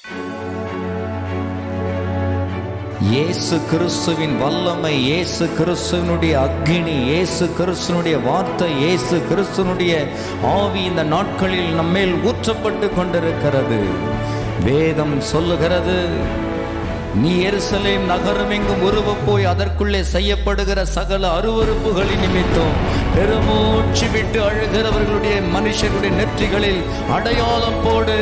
இயேசு கிறிஸ்துவின் வல்லமை இயேசு கிறிஸ்துவனுடைய அக்னி இயேசு கிறிஸ்துவனுடைய வார்த்தை இயேசு கிறிஸ்துவனுடைய ஆவி இந்த நாட்களில் நம்மேல் ஊற்றப்பட்டு கொண்டிருக்கிறது வேதம் சொல்லுகிறது நீ எருசலேம் நகரம் எங்கும் உருவ போய் அதற்குள்ளே செய்யப்படுகிற சகல அருவருப்புகளின் நிமித்தம் பெருமூச்சு விட்டு அழுகிறவர்களுடைய மனுஷருடைய நெற்றிகளில் அடையாளம் போடு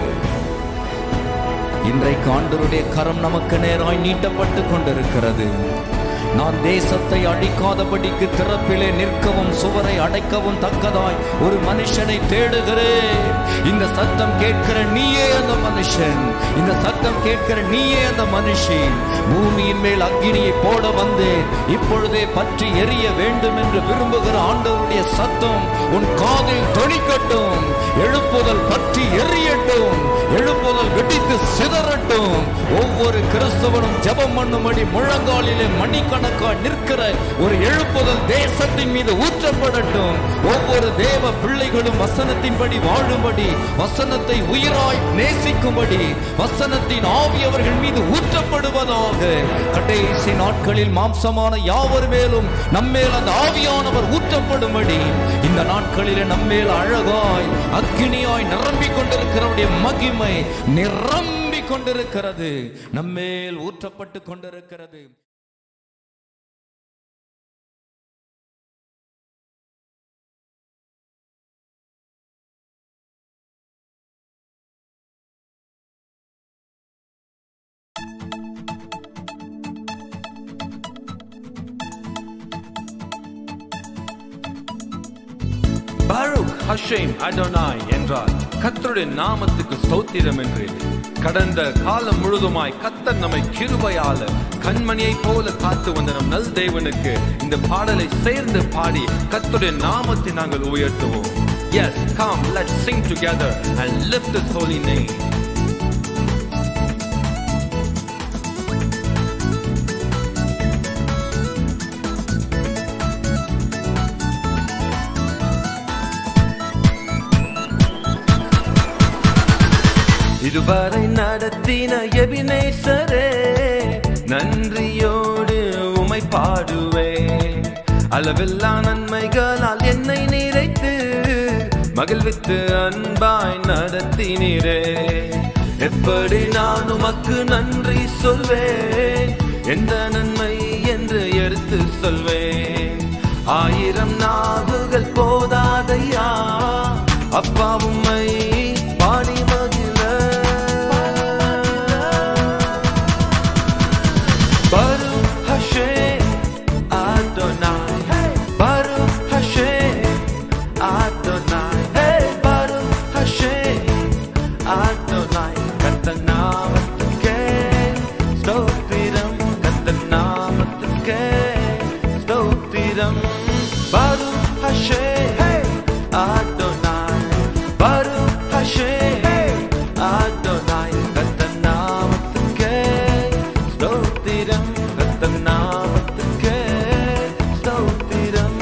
இன்றைக்கு ஆண்டவருடைய கரம் நமக்கு நேராய் நீட்டப்பட்டு கொண்டிருக்கிறது நான் தேசத்தை அழிக்காதபடிக்கு திறப்பிலே நிற்கவும் சுவரை அடைக்கவும் தக்கதாய் ஒரு மனுஷனை தேடுகிறேன் இந்த சத்தம் கேட்கிற நீயே அந்த மனுஷன் இந்த சத்தம் கேட்கிற நீயே அந்த மனுஷி பூமியின் மேல் அக்கினியை போட வந்தேன் இப்பொழுதே பற்றி எரிய வேண்டும் என்று விரும்புகிற ஆண்டவருடைய சத்தம் உன் காதில் தொனிக்கட்டும் எழுப்புதல் பற்றி எரியட்டும் எழுப்புதல் வெடித்து சிதறட்டும் ஒவ்வொரு கிறிஸ்தவனும் ஜெபம் பண்ணும்படி முழங்காலிலே மணிக்கணக்காய் நிற்கிற ஒரு எழுப்புதல் தேசத்தின் மீது ஊற்றப்படட்டும் ஒவ்வொரு தேவ பிள்ளைகளும் வசனத்தின்படி வாழும்படி வசனத்தை உயிராய் நேசிக்கும்படி வசனத்தின் ஆவி அவர்கள் மீது ஊற்றப்படுவதாக கடைசி நாட்களில் மாம்சமான யாவர் மேலும் நம்மேல் அந்த ஆவியானவர் ஊற்றப்படும்படி இந்த நாட்களிலே நம்மேல் அழகாய் அக்கினியாய் நிரம்பிக் கொண்டிருக்கிறவருடைய மகிமை நிரம்பிக் கொண்டிருக்கிறது நம்மேல் ஊற்றப்பட்டு கொண்டிருக்கிறது பாருக் ஹஷேம் அடோனாய் என்றால் கர்த்தருடைய நாமத்துக்கு ஸ்தோத்திரம் என்று கடந்த காலம் முழுதுமாய் கத்தர் நம்மை கிருபையால கண்மணியைப் போல காத்து வந்த நம் நல் தேவனுக்கு இந்த பாடலை சேர்ந்து பாடி கர்த்தருடைய நாமத்தை நாங்கள் உயர்த்துவோம் Yes, come, let's sing together and lift His holy name. இதுவரை நடத்தின எபினேசரே நன்றியோடு உமை பாடுவேன் அளவில்லா நன்மைகளால் என்னை நிறைத்து மகிழ்வித்து அன்பாய் நடத்தினீரே எப்படி நான் உமக்கு நன்றி சொல்வேன் எந்த நன்மை என்று எடுத்து சொல்வேன் ஆயிரம் நாவுகள் போதாதையா அப்பா உம்மை பாடி மகிழ Baruch Hashem Adonai Baruch Hashem Adonai Hey Baruch Hashem Adonai கத்தநாமத்துக்கே ஸ்தோத்திரம் கத்தநாமத்துக்கே ஸ்தோத்திரம் Baruch Hashem Adonai Baruch Hashem Adonai கத்தநாமத்துக்கே ஸ்தோத்திரம் கத்தநாமத்துக்கே ஸ்தோத்திரம்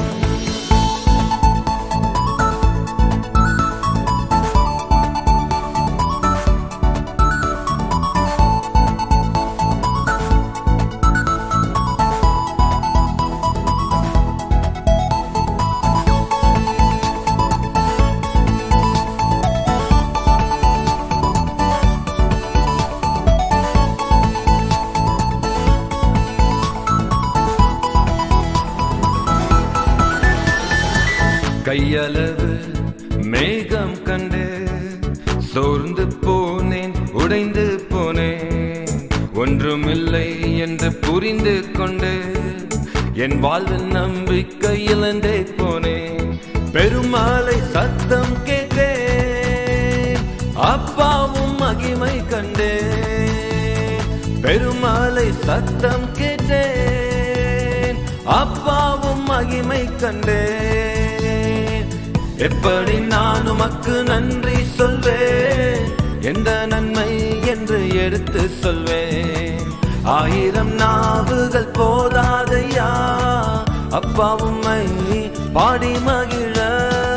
கையளவு மேகம் கண்டு சோர்ந்து போனேன் உடைந்து போனேன் ஒன்றுமில்லை என்று புரிந்து கொண்டு என் வாழ்வில் நம்பிக்கை இழந்தே போனேன் பெருமாளை சத்தம் கேட்டேன் அப்பாவும் மகிமை கண்டேன் பெருமாளை சத்தம் கேட்டேன் அப்பாவும் மகிமை கண்டேன் எப்படி நான் உமக்கு நன்றி சொல்வேன் எந்த நன்மை என்று எடுத்து சொல்வேன் ஆயிரம் நாவுகள் போதாதையா அப்பா உம்மை பாடி மகிழ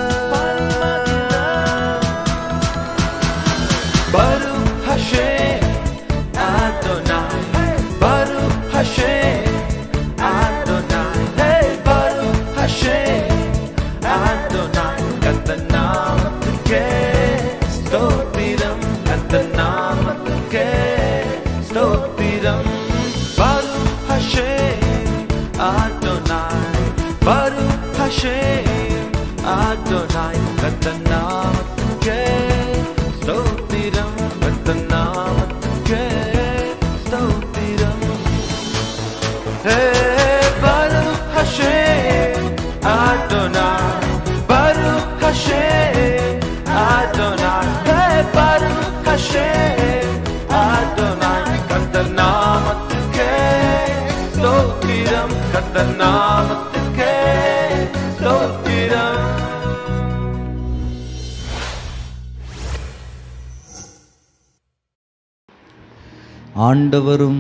பரு ஹஷே Hashem, Adonai. Hey, Baruch Hashem, Adonai. கத்த நாமத்துக்கே ஸ்தோத்திரம், கத்த நாமத்துக்கே ஸ்தோத்திரம். Baruch Hashem, Adonai. Baruch Hashem, Adonai. கத்த நாமத்துக்கே ஸ்தோத்திரம், கத்த நாமத்துக்கே ஸ்தோத்திரம். Hey, Baruch Hashem, Adonai. Baruch Hashem, Adonai. Hey, Baruch Hashem, Adonai. கர்த்தர் நாமத்துக்கே ஸ்தோத்திரம். கர்த்தர் நாமத்துக்கே ஸ்தோத்திரம். ஆண்டவரும்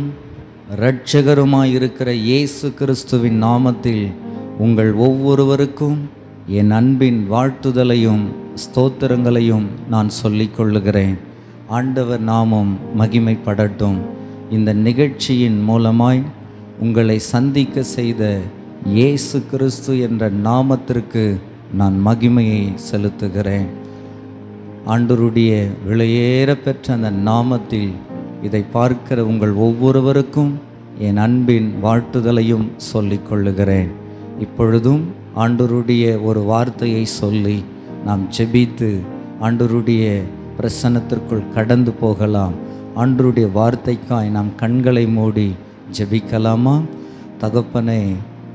இரட்சகருமாயிருக்கிற இயேசு கிறிஸ்துவின் நாமத்தில் உங்கள் ஒவ்வொருவருக்கும் என் அன்பின் வாழ்த்துதலையும் ஸ்தோத்திரங்களையும் நான் சொல்லிக் கொள்ளுகிறேன் ஆண்டவர் நாமம் மகிமைப்படட்டும் இந்த நிகழ்ச்சியின் மூலமாய் உங்களை சந்திக்க செய்த இயேசு கிறிஸ்து என்ற நாமத்திற்கு நான் மகிமையை செலுத்துகிறேன் ஆண்டருடைய விலையேற பெற்ற அந்த நாமத்தில் இதை பார்க்கிற உங்கள் ஒவ்வொருவருக்கும் என் அன்பின் வாழ்த்துதலையும் சொல்லிக் கொள்ளுகிறேன் இப்பொழுதும் ஆண்டருடைய ஒரு வார்த்தையை சொல்லி நாம் ஜெபித்து ஆண்டருடைய பிரசன்னத்திற்குள் கடந்து போகலாம் ஆண்டருடைய வார்த்தைக்காய் நாம் கண்களை மூடி ஜெபிக்கலாமா தகப்பனே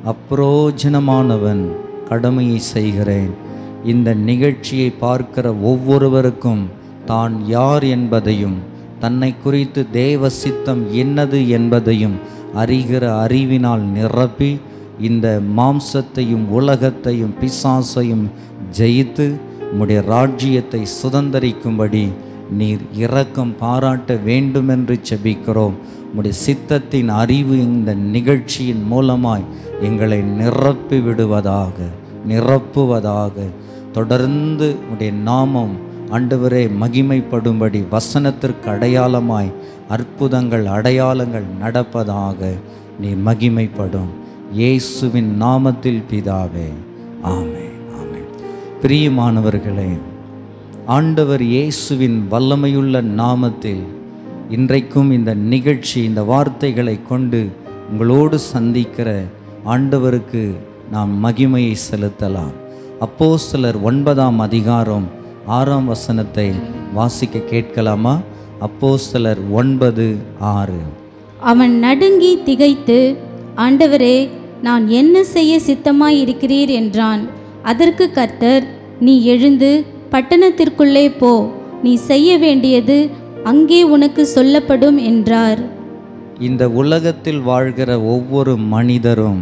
அப்ரோஜனமானவன் கடமையை செய்கிறேன் இந்த நிகழ்ச்சியை பார்க்கிற ஒவ்வொருவருக்கும் தான் யார் என்பதையும் தன்னை குறித்து தேவ சித்தம் என்னது என்பதையும் அறிகிற அறிவினால் நிரப்பி இந்த மாம்சத்தையும் உலகத்தையும் பிசாசையும் ஜெயித்து உம்முடைய ராஜ்யத்தை சுதந்தரிக்கும்படி நீர் இரக்கம் பாராட்ட வேண்டுமென்று செபிக்கிறோம் உம்முடைய சித்தத்தின் அறிவு இந்த நிகழ்ச்சியின் மூலமாய் எங்களை நிரப்பி விடுவதாக நிரப்புவதாக தொடர்ந்து உடைய நாமம் ஆண்டவரே மகிமைப்படும்படி வசனத்திற்கு அடையாளமாய் அற்புதங்கள் அடையாளங்கள் நடப்பதாக நீ மகிமைப்படும் இயேசுவின் நாமத்தில் பிதாவே ஆமே ஆமே பிரியமானவர்களே ஆண்டவர் இயேசுவின் வல்லமையுள்ள நாமத்தில் இன்றைக்கும் இந்த நிகழ்ச்சி இந்த வார்த்தைகளை கொண்டு உங்களோடு சந்திக்கிற ஆண்டவருக்கு நாம் மகிமையை செலுத்தலாம் அப்போஸ்தலர் ஒன்பதாம் அதிகாரம் ஆறாம் வசனத்தை வாசிக்க கேட்கலாமா அப்போஸ்தலர் ஒன்பது ஆறு அவன் நடுங்கி திகைத்து ஆண்டவரே நான் என்ன செய்ய சித்தமாய் இருக்கிறீர் என்றான் அதற்கு கர்த்தர் நீ எழுந்து பட்டணத்திற்குள்ளே போ நீ செய்ய வேண்டியது அங்கே உனக்கு சொல்லப்படும் என்றார் இந்த உலகத்தில் வாழ்கிற ஒவ்வொரு மனிதரும்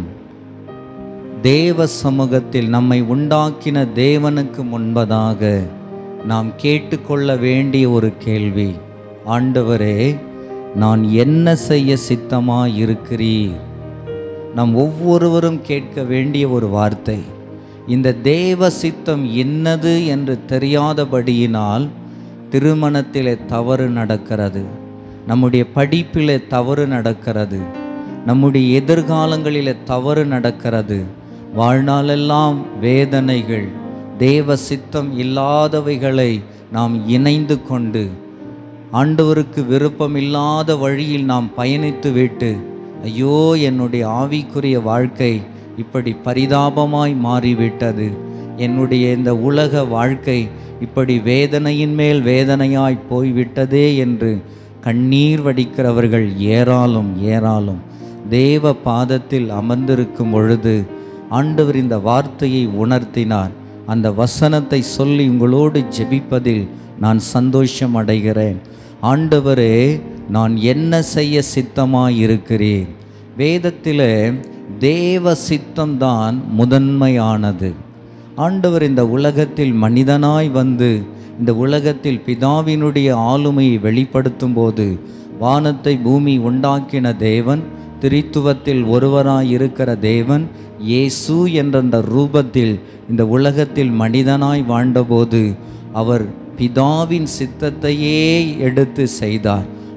தேவ சமூகத்தில் நம்மை உண்டாக்கின தேவனுக்கு முன்பதாக நாம் கேட்டுக்கொள்ள வேண்டிய ஒரு கேள்வி ஆண்டவரே நான் என்ன செய்ய சித்தமாய் இருக்கிறீர் நாம் ஒவ்வொருவரும் கேட்க வேண்டிய ஒரு வார்த்தை இந்த தேவ சித்தம் என்னது என்று தெரியாதபடியினால் திருமணத்திலே தவறு நடக்கிறது நம்முடைய படிப்பிலே தவறு நடக்கிறது நம்முடைய எதிர்காலங்களிலே தவறு நடக்கிறது வாழ்நாளெல்லாம் வேதனைகள் தேவ சித்தம் இல்லாதவைகளை நாம் இணைந்து கொண்டு ஆண்டவருக்கு விருப்பமில்லாத வழியில் நாம் பயணித்து விட்டு ஐயோ என்னுடைய ஆவிக்குரிய வாழ்க்கை இப்படி பரிதாபமாய் மாறிவிட்டது என்னுடைய இந்த உலக வாழ்க்கை இப்படி வேதனையின் மேல் வேதனையாய் போய்விட்டதே என்று கண்ணீர் வடிக்கிறவர்கள் ஏராளம் ஏராளம் தேவ பாதத்தில் அமர்ந்திருக்கும் பொழுது ஆண்டவர் இந்த வார்த்தையை உணர்த்தினார் அந்த வசனத்தை சொல்லி உங்களோடு ஜெபிப்பதில் நான் சந்தோஷம் அடைகிறேன் ஆண்டவரே நான் என்ன செய்ய சித்தமாய் இருக்கிறேன் வேதத்திலே தேவ சித்தம்தான் முதன்மையானது ஆண்டவர் இந்த உலகத்தில் மனிதனாய் வந்து இந்த உலகத்தில் பிதாவினுடைய ஆளுமையை வெளிப்படுத்தும் போது வானத்தை பூமி உண்டாக்கின தேவன் திரித்துவத்தில் ஒருவராய் இருக்கிற தேவன் இயேசு என்ற அந்த ரூபத்தில் இந்த உலகத்தில் மனிதனாய் வாழ்ந்தபோது அவர் பிதாவின் சித்தத்தையே எடுத்து செய்தார்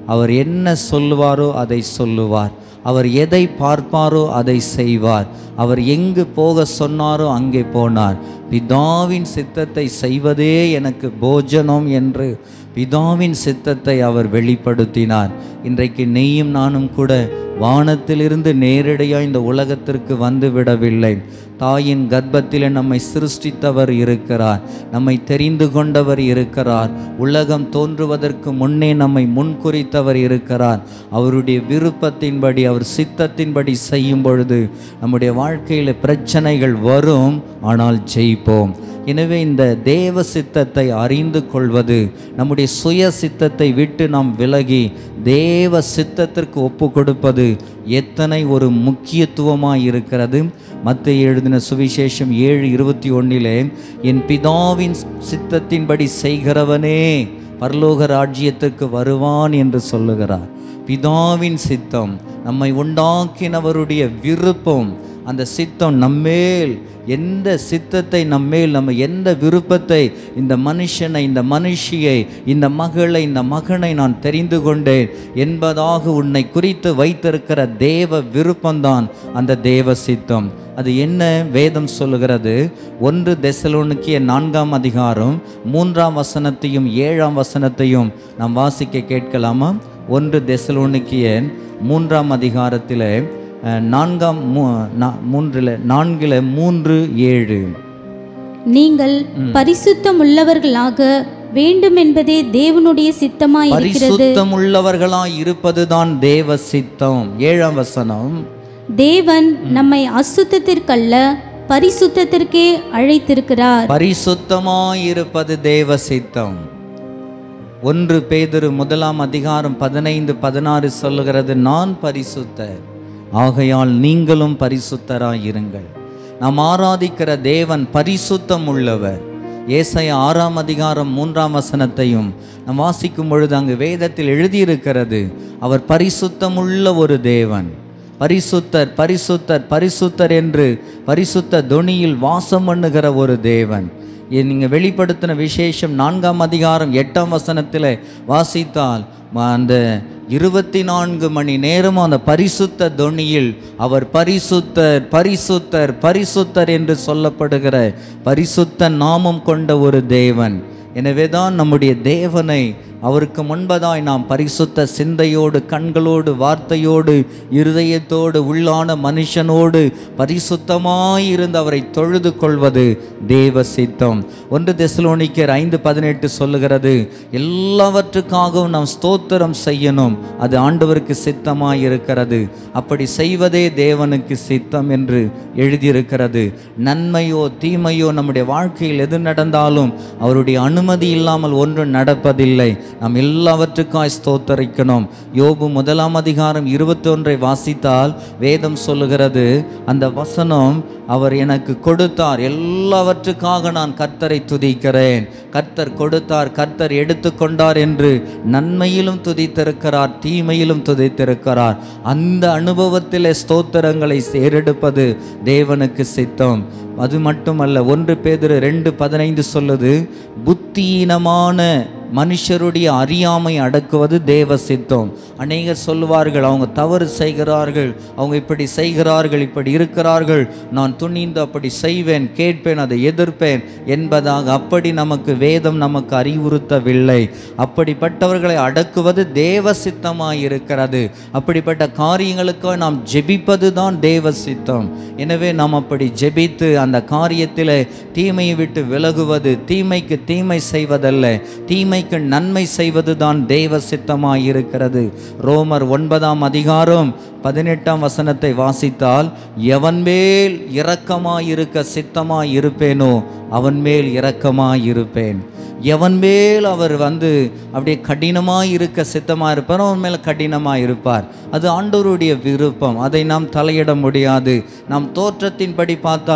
அவர் என்ன சொல்லுவாரோ அதை சொல்லுவார் அவர் எதை பார்ப்பாரோ அதை செய்வார் அவர் எங்கு போக சொன்னாரோ அங்கே போனார் பிதாவின் சித்தத்தை செய்வதே எனக்கு போஜனம் என்று பிதாவின் சித்தத்தை அவர் வெளிப்படுத்தினார் இன்றைக்கு நீயும் நானும் கூட வானத்திலிருந்து நேரடியாக இந்த உலகத்திற்கு வந்து விடவில்லை தாயின் கர்ப்பத்தில் நம்மை சிருஷ்டித்தவர் இருக்கிறார் நம்மை தெரிந்து கொண்டவர் இருக்கிறார் உலகம் தோன்றுவதற்கு முன்னே நம்மை முன்குறித்தவர் இருக்கிறார் அவருடைய விருப்பத்தின்படி அவர் சித்தத்தின்படி செய்யும் பொழுது நம்முடைய வாழ்க்கையில் பிரச்சனைகள் வரும் ஆனால் ஜெயிப்போம் எனவே இந்த தேவ சித்தத்தை அறிந்து கொள்வது நம்முடைய சுய சித்தத்தை விட்டு நாம் விலகி தேவ சித்தத்திற்கு ஒப்பு கொடுப்பது எத்தனை ஒரு முக்கியத்துவமாய் இருக்கிறது மத்திய எழுதின சுவிசேஷம் ஏழு இருபத்தி ஒன்னிலே என் பிதாவின் சித்தத்தின்படி செய்கிறவனே பரலோக ராஜ்யத்துக்கு வருவான் என்று சொல்லுகிறார் பிதாவின் சித்தம் நம்மை உண்டாக்கினவருடைய விருப்பம் அந்த சித்தம் நம்மேல் எந்த சித்தத்தை நம்மேல் நம்ம எந்த விருப்பத்தை இந்த மனுஷனை இந்த மனுஷியை இந்த மகளை இந்த மகனை நான் தெரிந்து கொண்டேன் என்பதாக உன்னை குறித்து வைத்திருக்கிற தேவ விருப்பம்தான் அந்த தேவ சித்தம் அது என்ன வேதம் சொல்லுகிறது ஒன்று தெசலோனுக்கிய நான்காம் அதிகாரம் மூன்றாம் வசனத்தையும் ஏழாம் வசனத்தையும் நாம் வாசிக்க கேட்கலாமா ஒன்று தெசலோனுக்கியன் மூன்றாம் அதிகாரத்தில் அஹ், நான்காம் மூ நா- மூன்றில் நான்கில் மூன்று ஏழு நீங்கள் பரிசுத்தம் உள்ளவர்களாக வேண்டும் என்பதே தேவனுடைய சித்தமாய் இருக்கிறது பரிசுத்தம் உள்ளவர்களாய் இருப்பதுதான் தேவ சித்தம் ஏழாம் வசனம் தேவன் நம்மை அசுத்தத்திற்கல்ல பரிசுத்தத்திற்கே அழைத்திருக்கிறார் பரிசுத்தமாய் இருப்பது தேவ சித்தம் ஒன்று பேதுரு முதலாம் அதிகாரம் பதினைந்து பதினாறு சொல்லுகிறது நான் பரிசுத்தர் ஆகையால் நீங்களும் பரிசுத்தராய் இருங்கள் நாம் ஆராதிக்கிற தேவன் பரிசுத்தம் உள்ளவர் ஏசாயா ஆறாம் அதிகாரம் மூன்றாம் வசனத்தையும் நாம் வாசிக்கும் பொழுது அங்கு வேதத்தில் எழுதியிருக்கிறது அவர் பரிசுத்தமுள்ள ஒரு தேவன் பரிசுத்தர் பரிசுத்தர் பரிசுத்தர் என்று பரிசுத்த தொனியில் வாசம் பண்ணுகிற ஒரு தேவன் இ- நீங்க வெளிப்படுத்தின விசேஷம் நான்காம் அதிகாரம் எட்டாம் வசனத்தில் வாசித்தால் ம- அந்த இருபத்தி நான்கு மணி நேரமும் அந்த பரிசுத்த தொனியில் அவர் பரிசுத்தர் பரிசுத்தர் பரிசுத்தர் என்று சொல்லப்படுகிற பரிசுத்த நாமம் கொண்ட ஒரு தேவன் எனவேதான் நம்முடைய தேவனை அவருக்கு முன்பதாய் நாம் பரிசுத்த சிந்தையோடு கண்களோடு வார்த்தையோடு இருதயத்தோடு உள்ளான மனுஷனோடு பரிசுத்தமாய் இருந்து அவரை தொழுது கொள்வது தேவ சித்தம் ஒன்று தெசலோனிக்கர் ஐந்து பதினெட்டு சொல்லுகிறது எல்லாவற்றுக்காகவும் நாம் ஸ்தோத்திரம் செய்யணும் அது ஆண்டவருக்கு சித்தமாய் இருக்கிறது அப்படி செய்வதே தேவனுக்கு சித்தம் என்று எழுதியிருக்கிறது நன்மையோ தீமையோ நம்முடைய வாழ்க்கையில் எது நடந்தாலும் அவருடைய அனுமதி இல்லாமல் ஒன்றும் நடப்பதில்லை நாம் எல்லாவற்றுக்காய் ஸ்தோத்தரிக்கணும் யோபு முதலாம் அதிகாரம் இருபத்தி ஒன்றை வாசித்தால் வேதம் சொல்லுகிறது அந்த வசனம் அவர் எனக்கு கொடுத்தார் எல்லாவற்றுக்காக நான் கர்த்தரை துதிக்கிறேன் கர்த்தர் கொடுத்தார் கர்த்தர் எடுத்துக்கொண்டார் என்று நன்மையிலும் துதித்திருக்கிறார் தீமையிலும் துதித்திருக்கிறார் அந்த அனுபவத்திலே ஸ்தோத்திரங்களை ஏறெடுப்பது தேவனுக்கு சித்தம் அது மட்டுமல்ல ஒன்று பேதுரு ரெண்டு பதினைந்து சொல்லுது புத்தியீனமான மனுஷருடைய அறியாமை அடக்குவது தேவ சித்தம் அநேகர் சொல்லுவார்கள் அவங்க தவறு செய்கிறார்கள் அவங்க இப்படி செய்கிறார்கள் இப்படி இருக்கிறார்கள் நான் துணிந்து அப்படி செய்வேன் கேட்பேன் அதை எதிர்ப்பேன் என்பதாக அப்படி நமக்கு வேதம் நமக்கு அறிவுறுத்தவில்லை அப்படிப்பட்டவர்களை அடக்குவது தேவ சித்தமாய் இருக்கிறது அப்படிப்பட்ட காரியங்களுக்காக நாம் ஜெபிப்பது தான் தேவ சித்தம் எனவே நாம் அப்படி ஜெபித்து அந்த காரியத்தில் தீமையை விட்டு விலகுவது தீமைக்கு தீமை செய்வதல்ல தீமைக்கு நன்மை செய்வது தான் தேவ சித்தமாய் இருக்கிறது ரோமர் ஒன்பதாம் அதிகாரம் பதினெட்டாம் வசனத்தை வாசித்தால் எவன் மேல் இரக்கமாயிருக்க சித்தமாய் இருப்பேனோ அவன் மேல் இரக்கமாய் இருப்பேன் எவன் மேல் அவர் வந்து அப்படியே கடினமாய் இருக்க சித்தமாக இருப்பார் அவன் மேல் கடினமாக இருப்பார் அது ஆண்டவருடைய விருப்பம் அதை நாம் தலையிட முடியாது நாம் தோற்றத்தின்படி பார்த்தால் அவங்க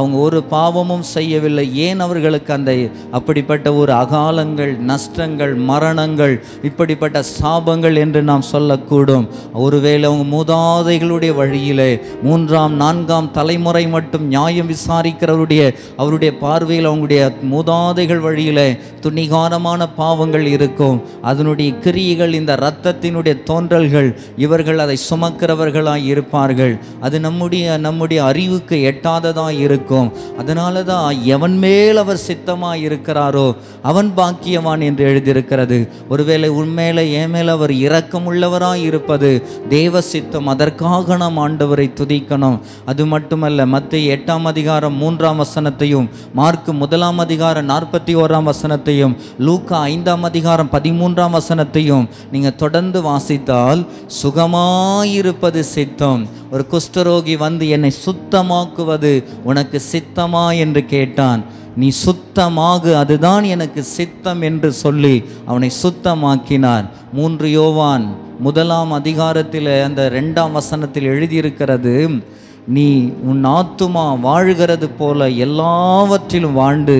அவங்க ஒரு பாவமும் செய்யவில்லை ஏன் அவர்களுக்கு அந்த அப்படிப்பட்ட ஒரு அகாலங்கள் நஷ்டங்கள் மரணங்கள் இப்படிப்பட்ட சாபங்கள் என்று நாம் சொல்லக்கூடும் ஒருவேளை அவங்க மூதாதைகளுடைய வழியிலே மூன்றாம் நான்காம் தலைமுறை மட்டும் நியாயம் விசாரிக்கிறவருடைய அவருடைய பார்வையில் அவங்களுடைய மூதாதைகள் வழியிலே துணிகாரமான பாவங்கள் இருக்கும் அதனுடைய கிரியைகள் இந்த இரத்தத்தினுடைய தோன்றல்கள் இவர்கள் அதை சுமக்கிறவர்களாய் இருப்பார்கள் அது நம்முடைய நம்முடைய அறிவுக்கு எட்டாததாய் இருக்கும் அதனால தான் எவன் மேல் அவர் சித்தமாய் இருக்கிறாரோ அவன் பாக்கியவான் என்று எழுதியிருக்கிறது ஒருவேளை உண்மையில என் மேல் அவர் இரக்கம் உள்ளவராய் இருப்பது தேவ சித்தம் அதற்காக நாம் ஆண்டவரை துதிக்கணும் அது மட்டுமல்ல மத்திய எட்டாம் அதிகாரம் மூன்றாம் வசனத்தையும் மார்க்கு முதலாம் அதிகாரம் நாற்பத்தி ஓராம் வசனத்தையும் லூக்கா ஐந்தாம் அதிகாரம் பதிமூன்றாம் வசனத்தையும் நீங்க தொடர்ந்து வாசித்தால் சுகமாயிருப்பது சித்தம் ஒரு குஷ்டரோகி வந்து என்னை சுத்தமாக்குவது உனக்கு சித்தமா என்று கேட்டான் நீ சுத்தமாகு அதுதான் எனக்கு சித்தம் என்று சொல்லி அவனை சுத்தமாக்கினார் மூன்று யோவான் முதலாம் அதிகாரத்தில் அந்த ரெண்டாம் வசனத்தில் எழுதியிருக்கிறது நீ உன் ஆத்துமா வாழ்கிறது போல எல்லாவற்றிலும் வாழ்ந்து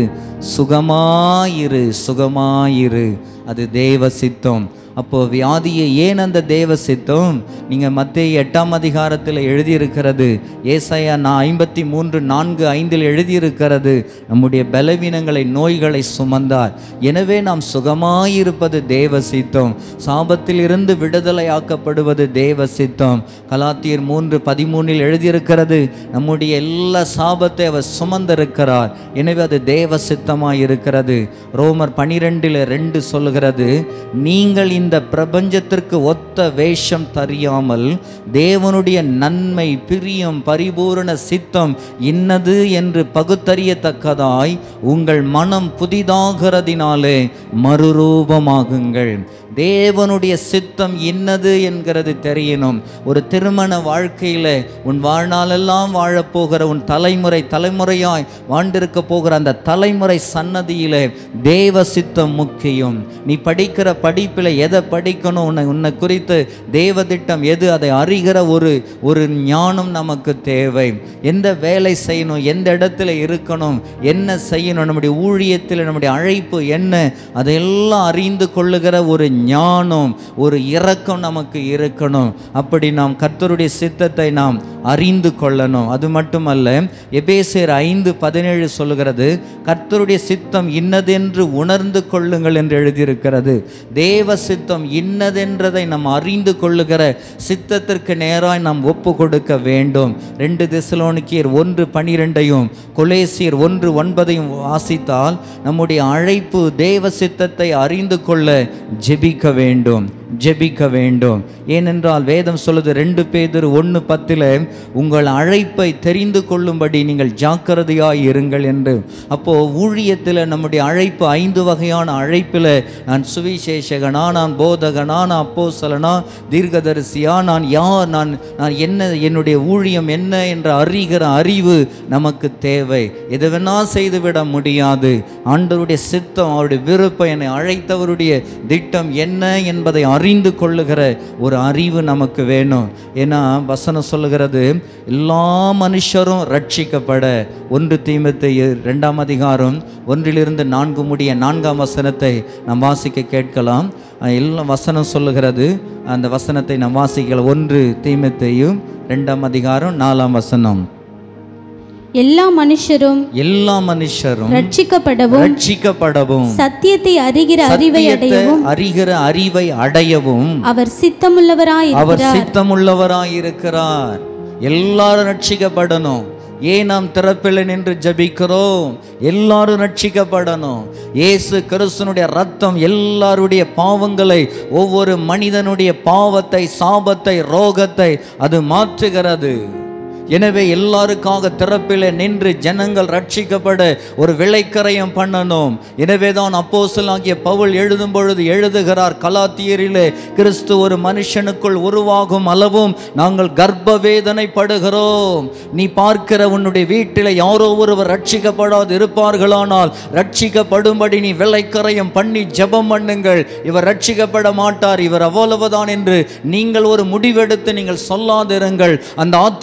சுகமாயிரு சுகமாயிரு அது தேவ சித்தம் அப்போ வியாதியை ஏன் அந்த தேவ சித்தம் நீங்க மத்திய எட்டாம் அதிகாரத்தில் எழுதியிருக்கிறது ஏசாயா நான் ஐம்பத்தி மூன்று நான்கு ஐந்தில் எழுதியிருக்கிறது நம்முடைய பலவீனங்களை நோய்களை சுமந்தார் எனவே நாம் சுகமாயிருப்பது தேவ சித்தம் சாபத்தில் இருந்து விடுதலையாக்கப்படுவது தேவ சித்தம் கலாத்தியர் மூன்று பதிமூணில் எழுதியிருக்கிறது நம்முடைய எல்லா சாபத்தை அவர் சுமந்திருக்கிறார் எனவே அது தேவ சித்தமாய் இருக்கிறது ரோமர் பனிரெண்டில் ரெண்டு சொல்லுகிறது நீங்கள் இந்த பிரபஞ்சத்திற்கு ஒத்த வேஷம் தெரியாமல் தேவனுடைய நன்மை பிரியம் பரிபூரண சித்தம் இன்னது என்று பகுத்தறியத்தக்கதாய் உங்கள் மனம் புதிதாகிறதினாலே மறுரூபமாகுங்கள் தேவனுடைய சித்தம் இன்னது என்கிறது தெரியணும் ஒரு திருமண வாழ்க்கையில உன் வாழ்நாளெல்லாம் வாழப்போகிற உன் தலைமுறை தலைமுறையாய் வாழ்ந்திருக்க போகிற அந்த தலைமுறை சன்னதியிலே தேவ சித்தம் முக்கியம் நீ படிக்கிற படிப்பில் எதை படிக்கணும் உன்னை உன்னை குறித்து தேவ திட்டம் எது அதை அறிகிற ஒரு ஒரு ஞானம் நமக்கு தேவை எந்த வேலை செய்யணும் எந்த இடத்துல இருக்கணும் என்ன செய்யணும் நம்முடைய ஊழியத்தில் நம்முடைய அழைப்பு என்ன அதையெல்லாம் அறிந்து கொள்ளுகிற ஒரு ஞானம் ஒரு இரக்கம் நமக்கு இருக்கணும் அப்படி நாம் கர்த்தருடைய சித்தத்தை நாம் அறிந்து கொள்ளணும் அது மட்டுமல்ல எபேசியர் ஐந்து பதினேழு சொல்லுகிறது கர்த்தருடைய சித்தம் இன்னதென்று உணர்ந்து கொள்ளுங்கள் என்று எழுதியிருக்கிறது தேவ சித்தம் இன்னதென்றதை நாம் அறிந்து கொள்ளுகிற சித்தத்திற்கு நேராய் நாம் ஒப்பு கொடுக்க வேண்டும் ரெண்டு தெசலோனிக்கியர் ஒன்று பனிரெண்டையும் கொலேசியர் ஒன்று ஒன்பதையும் வாசித்தால் நம்முடைய அழைப்பு தேவ சித்தத்தை அறிந்து கொள்ள ஜெபிக்க வேண்டும் ஜெபிக்க வேண்டும் ஏனென்றால் வேதம் சொல்லுது ரெண்டு பேதர் ஒன்று பத்தில் உங்கள் அழைப்பை தெரிந்து கொள்ளும்படி நீங்கள் ஜாக்கிரதையாய் இருங்கள் என்று அப்போ ஊழியத்தில் நம்முடைய அழைப்பு ஐந்து வகையான அழைப்பில் நான் சுவிசேஷகனா நான் போதகனா நான் அப்போஸ்தலனா தீர்க்கதரிசியா நான் யார் நான் நான் என்ன என்னுடைய ஊழியம் என்ன என்ற அறிகிற அறிவு நமக்கு தேவை எது வேணா செய்துவிட முடியாது ஆண்டவருடைய சித்தம் அவருடைய விருப்பம் என்னை அழைத்தவருடைய திட்டம் என்ன என்பதை அறிந்து கொள்ளுகிற ஒரு அறிவு நமக்கு வேணும் ஏன்னா வசனம் சொல்லுகிறது எல்லா மனுஷரும் ரட்சிக்கப்பட ஒன்று தீமத்தை ரெண்டாம் அதிகாரம் ஒன்றிலிருந்து நான்கு முடிய நான்காம் வசனத்தை நாம் வாசிக்க கேட்கலாம் அஹ் எல்லாம் வசனம் சொல்லுகிறது அந்த வசனத்தை நாம் வாசிக்கலாம் ஒன்று தீமத்தையும் ரெண்டாம் அதிகாரம் நாலாம் வசனம் எல்லா மனுஷரும் எல்லா மனுஷரும் ரட்சிக்கப்படவும் ரட்சிக்கப்படவும் சத்தியத்தை அறிகிற அறிவை சத்தியத்தை அடையவும் அறிகிற அறிவை அடையவும் அவர் சித்தமுள்ளவராய் அவர் இருக்கிறார் சித்தமுள்ளவராய் இருக்கிறார் எல்லாரும் ரட்சிக்கப்படணும் ஏன் நாம் திறப்பில் நின்று ஜெபிக்கிறோம் எல்லாரும் ரட்சிக்கப்படணும் இயேசு கிறிஸ்துனுடைய ரத்தம் எல்லாருடைய பாவங்களை ஒவ்வொரு மனிதனுடைய பாவத்தை சாபத்தை ரோகத்தை அது மாற்றுகிறது எனவே எல்லாருக்காக திறப்பிலே நின்று ஜனங்கள் ரட்சிக்கப்பட ஒரு விளைக்கரையம் பண்ணணும் எனவேதான் அப்போஸ்தலனாகிய பவுல் எழுதும் பொழுது எழுதுகிறார் கலாத்தியரிலே கிறிஸ்து ஒரு மனுஷனுக்குள் உருவாகும் அளவும் நாங்கள் கர்ப்ப வேதனை படுகிறோம் நீ பார்க்கிற உன்னுடைய வீட்டில் யாரோ ஒருவர் ரட்சிக்கப்படாது இருப்பார்களானால் ரட்சிக்கப்படும்படி நீ விளைக்கரையம் பண்ணி ஜெபம் பண்ணுங்கள் இவர் ரட்சிக்கப்பட மாட்டார் இவர் அவ்வளவுதான் என்று நீங்கள் ஒரு முடிவெடுத்து நீங்கள் சொல்லாதிருங்கள் அந்த ஆத்துமாவுக்காக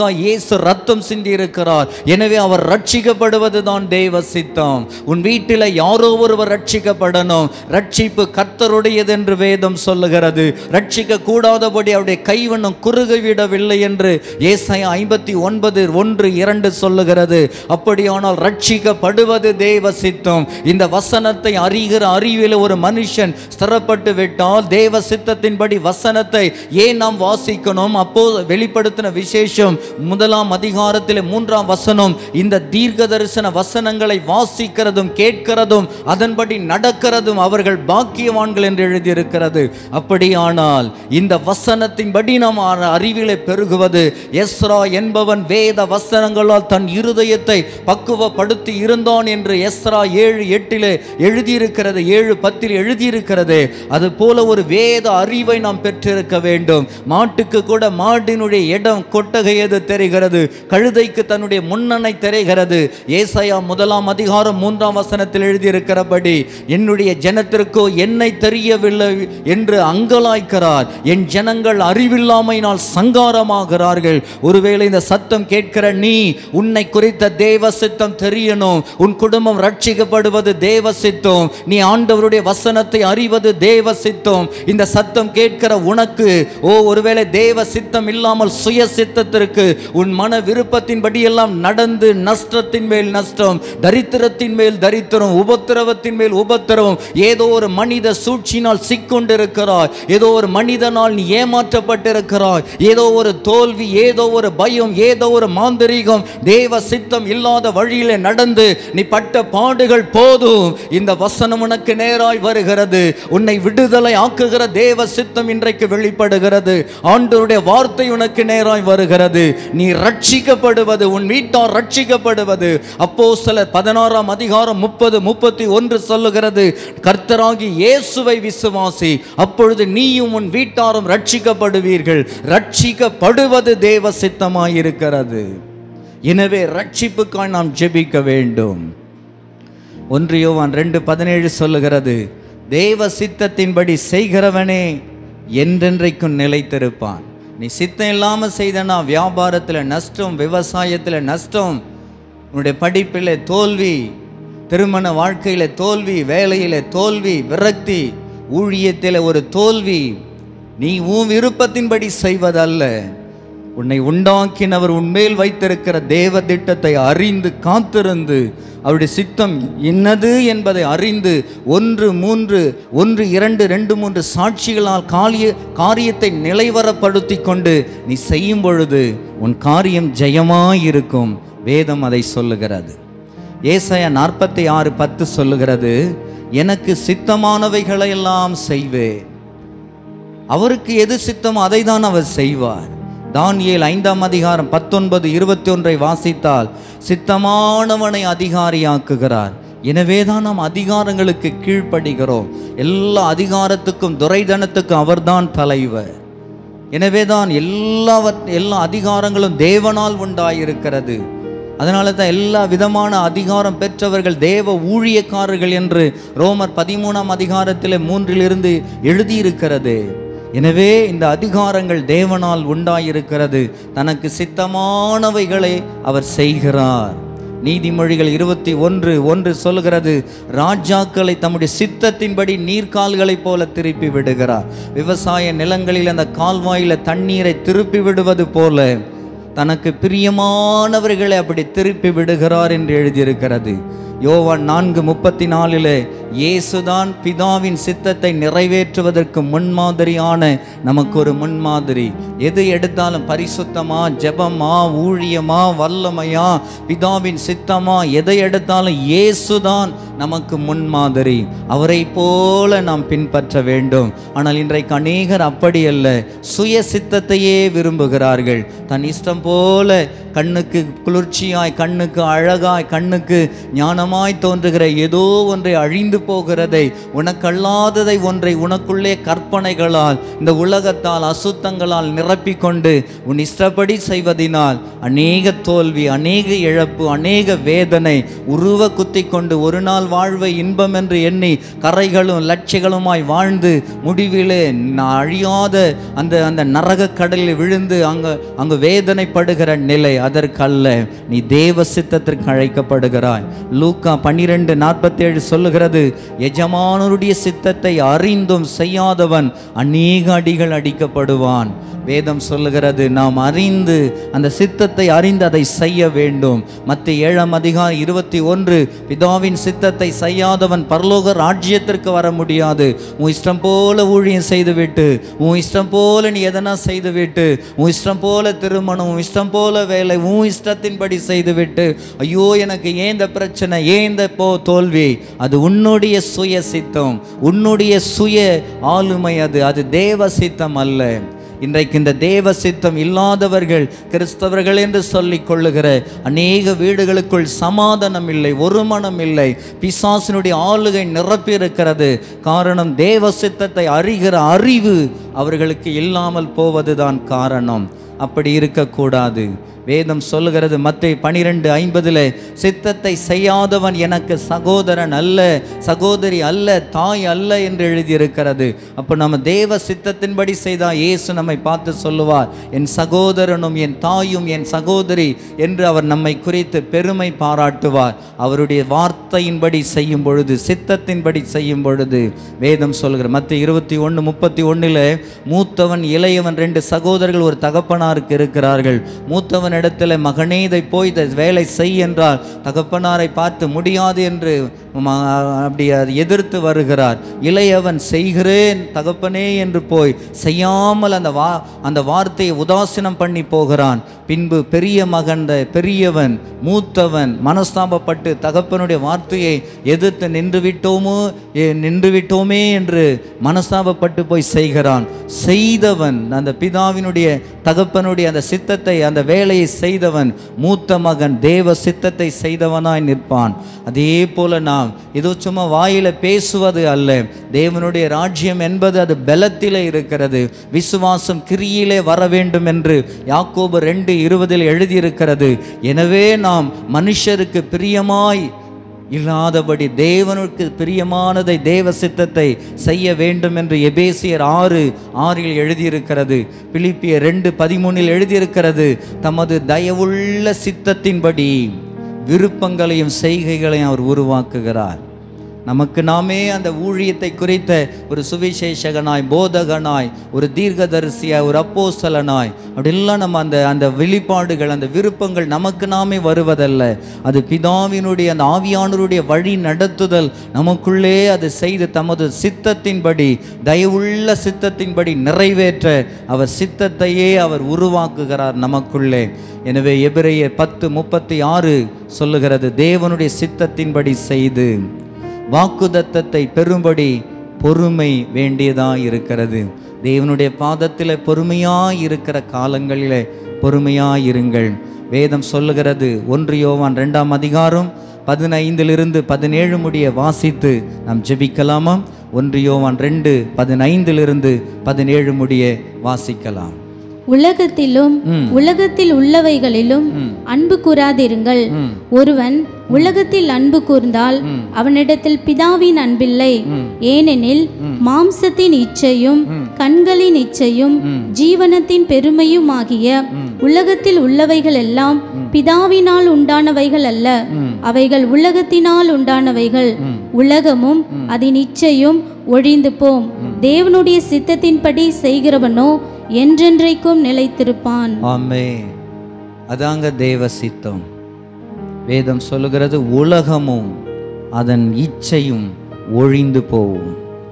நமக்காக இயேசு ரத்தம் சிந்தி இருக்கிறார் எனவே அவர் ரட்சிக்கப்படுவதுதான் தேவ சித்தம் உன் வீட்டில் யாரோ ஒருவர் ரட்சிக்கப்படணும் ரட்சிப்பு கர்த்தருடையது என்று வேதம் சொல்லுகிறது ரட்சிக்க கூடாதபடி அவருடைய கைவண்ணம் குறுகிவிடவில்லை என்று ஏசாயா ஐம்பத்தி ஒன்பது ஒன்று இரண்டு சொல்லுகிறது அப்படியானால் ரட்சிக்கப்படுவது தேவ சித்தம் இந்த வசனத்தை அறிகிற அறிவில் ஒரு மனுஷன் ஸ்திரப்பட்டு விட்டால் தேவ சித்தத்தின்படி வசனத்தை ஏன் நாம் வாசிக்கணும் அப்போ வெளிப்படுத்தின விசேஷம் முதலாம் அதிகாரத்தில் மூன்றாம் வசனம் இந்த தீர்க்க தரிசன வசனங்களை வாசிக்கிறதும் கேட்கிறதும் அதன்படி நடக்கிறதும் அவர்கள் பாக்கியவான்கள் என்று எழுதியிருக்கிறது அப்படியானால் இந்த வசனத்தின்படி நாம் அ- அறிவிலே பெருகுவது எஸ்ரா என்பவன் வேத வசனங்களால் தன் இருதயத்தை பக்குவப்படுத்தி இருந்தான் என்று எஸ்ரா ஏழு எட்டிலே எழுதியிருக்கிறது ஏழு பத்தில் எழுதியிருக்கிறது அது போல ஒரு வேத அறிவை நாம் பெற்றிருக்க வேண்டும் மாட்டுக்கு கூட மாட்டினுடைய இடம் கொட்டகை எது தெரிகிறது கழுதைக்கு தன்னுடைய முன்னணை தெரிகிறது ஏசாயா முதலாம் அதிகாரம் மூன்றாம் வசனத்தில் எழுதியிருக்கிறபடி என்னுடைய ஜனத்திற்கோ என்னை தெரியவில்லை என்று அங்கலாய்க்கிறார் என் ஜனங்கள் அறிவில்லாமையினால் சங்காரமாகிறார்கள் ஒருவேளை இந்த சத்தம் கேட்கிற நீ உன்னை குறித்த தேவ சித்தம் தெரியணும் உன் குடும்பம் ரட்சிக்கப்படுவது தேவ சித்தம் நீ ஆண்டவருடைய வசனத்தை அறிவது தேவ சித்தம் இந்த சத்தம் கேட்கிற உனக்கு ஓ ஒருவேளை தேவ சித்தம் இல்லாமல் சுய சித்தத்திற்கு உன் மன விருப்பத்தின்படி எல்லாம் நடந்து நஷ்டத்தின் மேல் நஷ்டம் தரித்திரத்தின் மேல் தரித்திரம் உபத்திரவத்தின் மேல் உபத்திரவம் ஏதோ ஒரு மனித சூழ்ச்சியினால் சிக்கொண்டிருக்கிறாய் ஏதோ ஒரு மனிதனால் நீ ஏமாற்றப்பட்டிருக்கிறாய் ஏதோ ஒரு தோல்வி ஏதோ ஒரு பயம் ஏதோ ஒரு மாந்திரீகம் தேவ சித்தம் இல்லாத வழியிலே நடந்து நீ பட்ட பாடுகள் போதும் இந்த வசனம் உனக்கு நேராய் வருகிறது உன்னை விடுதலை ஆக்குகிற தேவ சித்தம் இன்றைக்கு வெளிப்படுகிறது ஆண்டவருடைய வார்த்தை உனக்கு நேராய் வருகிறது நீ ரட்சிக்கப்படுவது உன் வீட்டார் ரட்சிக்கப்படுவது அப்போ சில பதினாறாம் அதிகாரம் முப்பது முப்பத்தி ஒன்று சொல்லுகிறது கர்த்தராகி இயேசுவை விசுவாசி அப்பொழுது நீயும் உன் வீட்டாரும் ரட்சிக்கப்படுவீர்கள் ரட்சிக்கப்படுவது தேவ சித்தமாயிருக்கிறது எனவே ரட்சிப்புக்காய் நாம் ஜெபிக்க வேண்டும் ஒன்று யோவான் ரெண்டு பதினேழு சொல்லுகிறது தேவ சித்தத்தின்படி செய்கிறவனே என்றென்றைக்கும் நிலைத்திருப்பான் நீ சித்தம் இல்லாம செய்தனா வியாபாரத்துல நஷ்டம் விவசாயத்துல நஷ்டம் உன்னுடைய படிப்பில் தோல்வி திருமண வாழ்க்கையில தோல்வி வேலையில தோல்வி விரக்தி ஊழியத்தில் ஒரு தோல்வி நீ உன் விருப்பத்தின்படி செய்வதல்ல உன்னை உண்டாக்கினவர் உன்மேல் வைத்திருக்கிற தேவ திட்டத்தை அறிந்து காத்திருந்து அவருடைய சித்தம் என்னது என்பதை அறிந்து ஒன்று மூன்று ஒன்று இரண்டு ரெண்டு மூன்று சாட்சிகளால் காரிய காரியத்தை நிலைவரப்படுத்தி கொண்டு நீ செய்யும் பொழுது உன் காரியம் ஜெயமாயிருக்கும் வேதம் அதை சொல்லுகிறது ஏசாயா நாற்பத்தி ஆறு பத்து சொல்லுகிறது எனக்கு சித்தமானவைகளை எல்லாம் செய்வேன் அவருக்கு எது சித்தமோ அதை தான் அவர் செய்வார் தானியேல் ஐந்தாம் அதிகாரம் பத்தொன்பது இருபத்தி ஒன்றை வாசித்தால் சித்தமானவனை அதிகாரியாக்குகிறார் எனவே தான் நாம் அதிகாரங்களுக்கு கீழ்ப்படுகிறோம் எல்லா அதிகாரத்துக்கும் துரைதனத்துக்கும் அவர்தான் தலைவர் எனவே தான் எல்லாவற் எல்லா அதிகாரங்களும் தேவனால் உண்டாயிருக்கிறது அதனால தான் எல்லா விதமான அதிகாரம் பெற்றவர்கள் தேவ ஊழியக்காரர்கள் என்று ரோமர் பதிமூணாம் அதிகாரத்தில் மூன்றிலிருந்து எழுதியிருக்கிறது எனவே இந்த அதிகாரங்கள் தேவனால் உண்டாயிருக்கிறது தனக்கு சித்தமானவைகளை அவர் செய்கிறார் நீதிமொழிகள் இருபத்தி ஒன்று ஒன்று சொல்கிறது ராஜாக்களை தம்முடைய சித்தத்தின்படி நீர்க்கால்களைப் போல திருப்பி விடுகிறார் விவசாய நிலங்களில் அந்த கால்வாயில தண்ணீரை திருப்பி விடுவது போல தனக்கு பிரியமானவர்களை அப்படி திருப்பி விடுகிறார் என்று எழுதியிருக்கிறது யோவான் நான்கு முப்பத்தி நாலிலே இயேசுதான் பிதாவின் சித்தத்தை நிறைவேற்றுவதற்கு முன்மாதிரியான நமக்கு ஒரு முன்மாதிரி எது எடுத்தாலும் பரிசுத்தமா ஜெபமா ஊழியமா வல்லமையா பிதாவின் சித்தமா எதை எடுத்தாலும் இயேசுதான் நமக்கு முன்மாதிரி அவரை போல நாம் பின்பற்ற வேண்டும் ஆனால் இன்றைக்கு அநேகர் அப்படி அல்ல சுய சித்தத்தையே விரும்புகிறார்கள் தன் இஷ்டம் போல கண்ணுக்கு குளிர்ச்சியாய் கண்ணுக்கு அழகாய் கண்ணுக்கு ஞானமாய் தோன்றுகிற ஏதோ ஒன்றை அழிந்து போகிறதை உனக்கல்லாததை ஒன்றை உனக்குள்ளே கற்பனைகளால் இந்த உலகத்தால் அசுத்தங்களால் நிரப்பிக்கொண்டு உன் இஷ்டப்படி செய்வதினால் அநேக தோல்வி அநேக இழப்பு அநேக வேதனை உருவ குத்தி கொண்டு ஒரு நாள் வாழ்வை இன்பம் என்று எண்ணி கரைகளும் லட்சிகளுமாய் வாழ்ந்து முடிவிலே ந- அழியாத அந்த அந்த நரக கடலில் விழுந்து அங்கு அங்கு வேதனைப்படுகிற நிலை அதற்கல்ல நீ தேவ சித்தத்திற்கு அழைக்கப்படுகிறாய் லூக்கா பன்னிரெண்டு நாற்பத்தேழு சொல்லுகிறது எஜமானருடைய சித்தத்தை அறிந்தும் செய்யாதவன் அநேக அடிகள் அடிக்கப்படுவான் வேதம் சொல்லுகிறது நாம் அறிந்து அந்த சித்தத்தை அறிந்து அதை செய்ய வேண்டும் மத்த ஏழாம் அதிகாரம் இருபத்தி ஒன்று பிதாவின் சித்தத்தை செய்யாதவன் பரலோக ராஜ்யத்திற்கு வர முடியாது உன் இஷ்டம் போல ஊழியம் செய்துவிட்டு உன் இஷ்டம் போல நீ எதனா செய்துவிட்டு உன் இஷ்டம் போல திருமணம் உன் இஷ்டம் போல வேலை உன் இஷ்டத்தின்படி செய்துவிட்டு ஐயோ எனக்கு ஏன் இந்த பிரச்சனை ஏன் இந்த போ தோல்வி அது உன்னுடைய சுய சித்தம் உன்னுடைய சுய ஆளுமை அது அது தேவ சித்தம் அல்ல இன்றைக்கு இந்த தேவ சித்தம் இல்லாதவர்கள் கிறிஸ்தவர்கள் என்று சொல்லிக் கொள்ளுகிற அநேக வீடுகளுக்குள் சமாதானம் இல்லை ஒரு மனம் இல்லை பிசாசினுடைய ஆளுகை நிரப்பி இருக்கிறது காரணம் தேவ சித்தத்தை அறிகிற அறிவு அவர்களுக்கு இல்லாமல் போவதுதான் காரணம் அப்படி இருக்கக்கூடாது வேதம் சொல்லுகிறது மத்திய பனிரெண்டு ஐம்பதுல சித்தத்தை செய்யாதவன் எனக்கு சகோதரன் அல்ல சகோதரி அல்ல தாய் அல்ல என்று எழுதியிருக்கிறது அப்போ நம்ம தேவ சித்தத்தின்படி செய்தா இயேசு நம்மை பார்த்து சொல்லுவார் என் சகோதரனும் என் தாயும் என் சகோதரி என்று அவர் நம்மை குறித்து பெருமை பாராட்டுவார் அவருடைய வார்த்தையின்படி செய்யும் பொழுது சித்தத்தின்படி செய்யும் பொழுது வேதம் சொல்லுகிற மத்திய இருபத்தி ஒன்று முப்பத்தி ஒன்றில் மூத்தவன் இளையவன் ரெண்டு சகோதரர்கள் ஒரு தகப்பனாருக்கு இருக்கிறார்கள் மூத்தவன் இடத்துல மகனே இதை போய் இதை வேலை செய் என்றால் தகப்பனாரை பார்த்து முடியாது என்று ம- அப்படி அது எதிர்த்து வருகிறார் இளையவன் செய்கிறேன் தகப்பனே என்று போய் செய்யாமல் அந்த வா அந்த வார்த்தையை உதாசீனம் பண்ணி போகிறான் பின்பு பெரிய மகன் பெரியவன் மூத்தவன் மனஸ்தாபப்பட்டு தகப்பனுடைய வார்த்தையை எதிர்த்து நின்று விட்டோமோ ஏ, நின்று விட்டோமே என்று மனஸ்தாபப்பட்டு போய் செய்கிறான் செய்தவன் அந்த பிதாவினுடைய தகப்பனுடைய அந்த சித்தத்தை அந்த வேலையை செய்தவன் மூத்த மகன் தேவ சித்தத்தை செய்தவனாய் நிற்பான் அதே போல நாம் ஏதோ சும்மா வாயில பேசுவது அல்ல தேவனுடைய ராஜ்யம் என்பது அது பலத்திலே இருக்கிறது விசுவாசம் கிரியிலே வர வேண்டும் என்று யாக்கோபு ரெண்டு இருபதில் எழுதியிருக்கிறது எனவே நாம் மனுஷருக்கு பிரியமாய் இல்லாதபடி தேவனுக்கு பிரியமானதை தேவ சித்தத்தை செய்ய வேண்டும் என்று எபேசியர் ஆறு ஆறில் எழுதியிருக்கிறது பிலிப்பியர் ரெண்டு பதிமூணில் எழுதியிருக்கிறது தமது தயவுள்ள சித்தத்தின்படி விருப்பங்களையும் செய்கைகளையும் அவர் உருவாக்குகிறார் நமக்கு நாமே அந்த ஊழியத்தை குறித்த ஒரு சுவிசேஷகனாய் போதகனாய் ஒரு தீர்க்கதரிசியாய் ஒரு அப்போஸ்தலனாய் அப்படிலாம் நம்ம அந்த அந்த வெளிப்பாடுகள் அந்த விருப்பங்கள் நமக்கு நாமே வருவதல்ல அது பிதாவினுடைய அந்த ஆவியானவருடைய வழி நடத்துதல் நமக்குள்ளே அது செய்து தமது சித்தத்தின்படி தயவுள்ள சித்தத்தின்படி நிறைவேற்ற அவர் சித்தத்தையே அவர் உருவாக்குகிறார் நமக்குள்ளே எனவே எபிரேயர் பத்து முப்பத்தி ஆறு சொல்லுகிறது தேவனுடைய சித்தத்தின்படி செய்து வாக்குதத்தத்தை பெறும்படி பொறுமை வேண்டியதா இருக்கிறது தேவனுடைய பாதத்தில் பொறுமையாய் இருக்கிற காலங்களிலே பொறுமையாய் இருங்கள் வேதம் சொல்லுகிறது ஒன்று யோவான் ரெண்டாம் அதிகாரம் பதினைந்திலிருந்து பதினேழு முடிய வாசித்து நாம் ஜெபிக்கலாமா ஒன்று யோவான் ரெண்டு பதினைந்திலிருந்து பதினேழு முடிய வாசிக்கலாம் உலகத்திலும் ம். உலகத்தில் உள்ளவைகளிலும் ம். அன்பு கூறாதிருங்கள் ம், ஒருவன் உலகத்தில் அன்பு கூர்ந்தால் ம். அவனிடத்தில் பிதாவின் அன்பில்லை ம். ஏனெனில் ம். மாம்சத்தின் இச்சையும் ம். கண்களின் இச்சையும் ம். ஜீவனத்தின் பெருமையும் ஆகிய ம். உலகத்தில் உள்ளவைகள் எல்லாம் பிதாவினால் உண்டானவைகள் அல்ல ம். அவைகள் உலகத்தினால் உண்டானவைகள் ம். உலகமும் அதன் இச்சையும் ஒழிந்து போம் தேவனுடைய சித்தத்தின்படி செய்கிறவனோ என்றென்றைக்கும் நிலைத்திருப்பான் ஆமே அதாங்க தேவ சித்தம் வேதம் சொல்லுகிறது உலகமும் அதன் இச்சையும் ஒழிந்து போகும்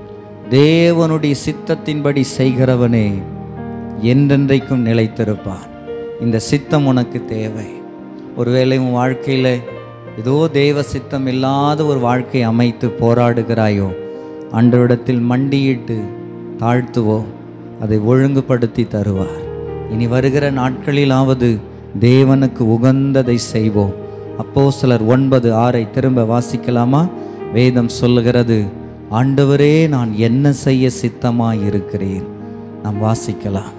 தேவனுடைய சித்தத்தின்படி செய்கிறவனே என்றென்றைக்கும் நிலைத்திருப்பான் இந்த சித்தம் உனக்கு தேவை ஒருவேளை உன் வாழ்க்கையில ஏதோ தேவ சித்தம் இல்லாத ஒரு வாழ்க்கை அமைத்து போராடுகிறாயோ அன்றவிடத்தில் மண்டியிட்டு தாழ்த்துவோம் அதை ஒழுங்குபடுத்தி தருவார் இனி வருகிற நாட்களிலாவது தேவனுக்கு உகந்ததை செய்வோம் அப்போ சிலர் ஒன்பது ஆறை திரும்ப வாசிக்கலாமா வேதம் சொல்லுகிறது ஆண்டவரே நான் என்ன செய்ய சித்தமாய் இருக்கிறேன் நாம் வாசிக்கலாம்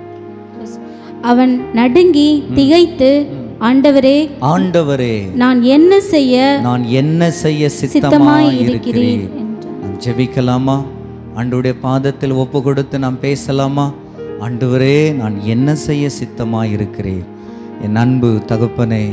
அவன் நடுங்கி திகைத்து ஆண்டவரே ஆண்டவரே நான் என்ன செய்ய நான் என்ன செய்ய சித்தமாய் சித்தமாய் இருக்கிறேன் இருக்கிறேன் என்றான் நாம் ஜெபிக்கலாமா ஆண்டவருடைய பாதத்தில் ஒப்பு கொடுத்து நாம் பேசலாமா ஆண்டவரே நான் என்ன செய்ய சித்தமாய் இருக்கிறேன் என் அன்பு தகப்பனே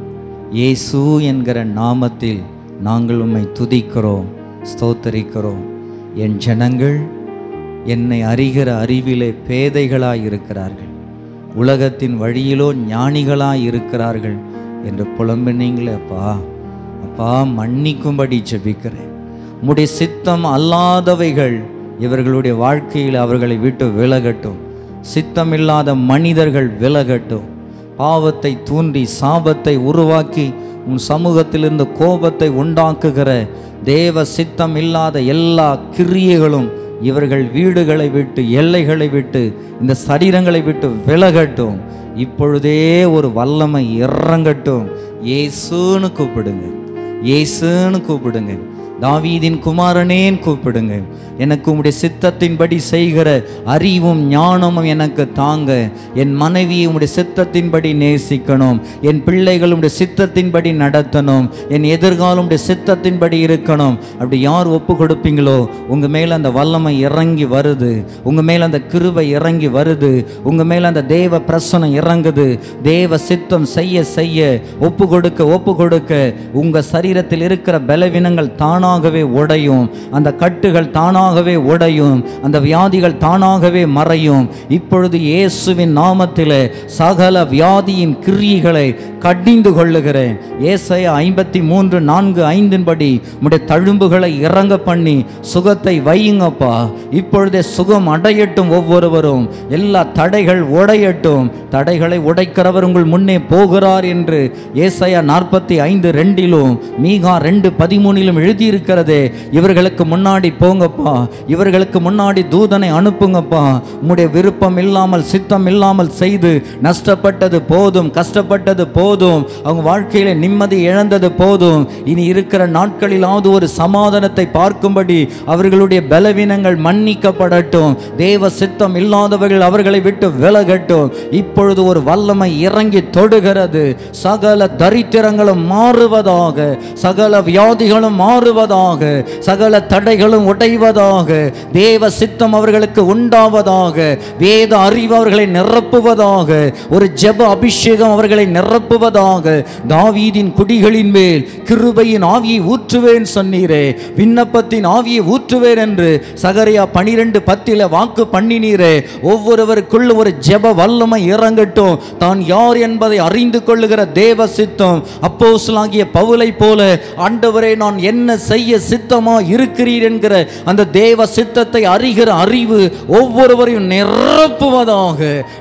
இயேசு என்கிற நாமத்தில் நாங்கள் உம்மை துதிக்கிறோம் ஸ்தோத்தரிக்கிறோம் என் ஜனங்கள் என்னை அறிகிற அறிவிலே பேதைகளாய் இருக்கிறார்கள் உலகத்தின் வழியிலோ ஞானிகளாய் இருக்கிறார்கள் என்று புலம்பினீங்களே அப்பா அப்பா மன்னிக்கும்படி ஜெபிக்கிறேன் உம்முடைய சித்தம் அல்லாதவைகள் இவர்களுடைய வாழ்க்கையில் அவர்களை விட்டு விலகட்டும் சித்தமில்லாத மனிதர்கள் விலகட்டும் பாவத்தை தூண்டி சாபத்தை உருவாக்கி உன் சமூகத்திலிருந்து கோபத்தை உண்டாக்குகிற தேவ சித்தம் இல்லாத எல்லா கிரியைகளும் இவர்கள் வீடுகளை விட்டு எல்லைகளை விட்டு இந்த சரீரங்களை விட்டு விலகட்டும் இப்பொழுதே ஒரு வல்லமை இறங்கட்டும் இயேசுன்னு கூப்பிடுங்க இயேசுன்னு கூப்பிடுங்க தாவீதின் குமாரனேன் கூப்பிடுங்க எனக்கு உம்முடைய சித்தத்தின்படி செய்கிற அறிவும் ஞானமும் எனக்கு தாங்க என் மனைவியை உம்முடைய சித்தத்தின்படி நேசிக்கணும் என் பிள்ளைகள் உம்முடைய சித்தத்தின்படி நடத்தணும் என் எதிர்காலம் உம்முடைய சித்தத்தின்படி இருக்கணும் அப்படி யார் ஒப்பு கொடுப்பீங்களோ உங்க மேல அந்த வல்லமை இறங்கி வருது உங்க மேல அந்த கிருபை இறங்கி வருது உங்க மேல அந்த தேவ பிரசனம் இறங்குது தேவ சித்தம் செய்ய செய்ய ஒப்பு கொடுக்க ஒப்பு கொடுக்க உங்க சரீரத்தில் இருக்கிற பலவீனங்கள் தானாகவே உடையும் அந்த கட்டுகள் தானாகவே உடையும் அந்த வியாதிகள் தானாகவே மறையும் இப்பொழுது இயேசுவின் நாமத்திலே சகல வியாதியின் கிரியைகளை கடிந்து கொள்ளுகிறேன் ஏசாயா ஐம்பத்தி மூன்று நான்கு ஐந்தின்படி உடைய தழும்புகளை இறங்க பண்ணி சுகத்தை வையுங்கப்பா இப்பொழுதே சுகம் அடையட்டும் ஒவ்வொருவரும் எல்லா தடைகள் உடையட்டும் தடைகளை உடைக்கிறவர் உங்கள் முன்னே போகிறார் என்று ஏசாயா நாற்பத்தி ஐந்து ரெண்டிலும் மீகா ரெண்டு பதிமூணிலும் எழுதியிருக்கிறதே இவர்களுக்கு முன்னாடி போங்கப்பா இவர்களுக்கு முன்னாடி தூதனை அனுப்புங்கப்பா உம்முடைய விருப்பம் இல்லாமல் சித்தம் இல்லாமல் செய்து நஷ்டப்பட்டது போதும் கஷ்டப்பட்டது போதும் அவங்க வாழ்க்கையில நிம்மதி இழந்தது போதும் இனி இருக்கிற நாட்களிலாவது ஒரு சமாதானத்தை பார்க்கும்படி அவர்களுடைய பலவீனங்கள் மன்னிக்கப்படட்டும் தேவ சித்தம் இல்லாதவர்கள் அவர்களை விட்டு விலகட்டும் இப்பொழுது ஒரு வல்லமை இறங்கி தொடுகிறது சகல தரித்திரங்களும் மாறுவதாக சகல வியாதிகளும் மாறுவதாக சகல தடைகளும் உடைவதாக தேவ சித்தம் அவர்களுக்கு உண்டாவதாக வேத அறிவு அவர்களை நிரப்புவதாக ஒரு ஜெப அபிஷேகம் அவர்களை நிரப்புவதாக தாவீதின் குடிகளின் மேல் கிருபையின் ஆவியை ஊற்றுவேன் சொன்னீரே விண்ணப்பத்தின் ஆவியை ஊற்றுவேன் என்று சகரியா பனிரெண்டு பத்தில வாக்கு பண்ணினீரே ஒவ்வொருவருக்குள்ள ஒரு ஜெப வல்லமை இறங்கட்டும் தான் யார் என்பதை அறிந்து கொள்ளுகிற தேவ சித்தம் அப்போஸ்தலனாகிய பவுலை போல ஆண்டவரே நான் என்ன செய்ய சித்தமா இருக்கிறீர் என்கிற அந்த தேவ சித்தத்தை அறிகிற அறிவு ஒவ்வொருவரையும் நிரப்புவதாக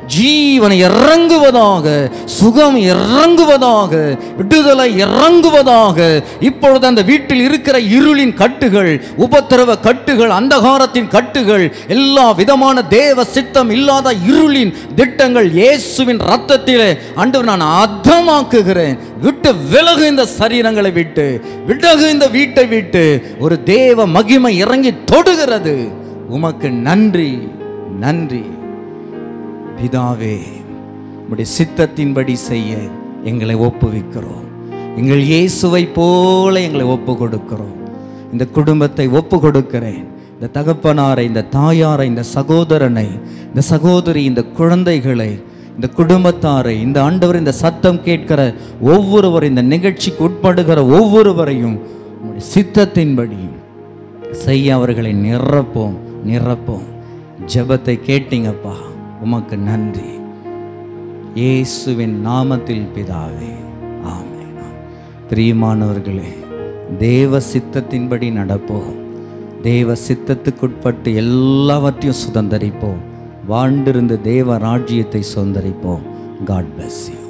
ஜீவனை இறங்குவதாக சுகம் இறங்குவதாக விடுதலை இறங்குவதாக இப்பொழுது அந்த வீட்டில் இருக்கிற இருளின் கட்டுகள் உபத்திரவ கட்டுகள் அந்தகாரத்தின் கட்டுகள் எல்லா விதமான தேவ சித்தம் இல்லாத இருளின் திட்டங்கள் இயேசுவின் ரத்தத்திலே ஆண்டவர் நான் அர்த்தமாக்குகிறேன் விட்டு விலகு இந்த சரீரங்களை விட்டு விலகு இந்த வீட்டை விட்டு ஒரு தேவ மகிமை இறங்கி தொடுகிறது உமக்கு நன்றி நன்றி பிதாவே உம்முடைய சித்தத்தின்படி செய்ய எங்களை ஒப்புவிக்கிறோம் எங்கள் இயேசுவை போல எங்களை ஒப்பு கொடுக்கிறோம் இந்த குடும்பத்தை ஒப்பு கொடுக்கிறேன் இந்த தகப்பனாரை இந்த தாயாரை இந்த சகோதரனை இந்த சகோதரி இந்த குழந்தைகளை இந்த குடும்பத்தாரை இந்த ஆண்டவர் இந்த சத்தம் கேட்கிற ஒவ்வொருவரும் இந்த நிகழ்ச்சிக்கு உட்படுகிற ஒவ்வொருவரையும் உம்முடைய சித்தத்தின்படி செய்ய அவர்களை நிரப்போம் நிரப்போம் ஜெபத்தை கேட்டீங்கப்பா உமக்கு நன்றி இயேசுவின் நாமத்தில் பிதாவே ஆமென் பிரியமானவர்களே தேவ சித்தத்தின்படி நடப்போம் தேவ சித்தத்துக்குட்பட்டு எல்லாவற்றையும் சுதந்தரிப்போம் வாழ்ந்திருந்த தேவ ராஜ்யத்தை சுதந்தரிப்போம் காட் bless you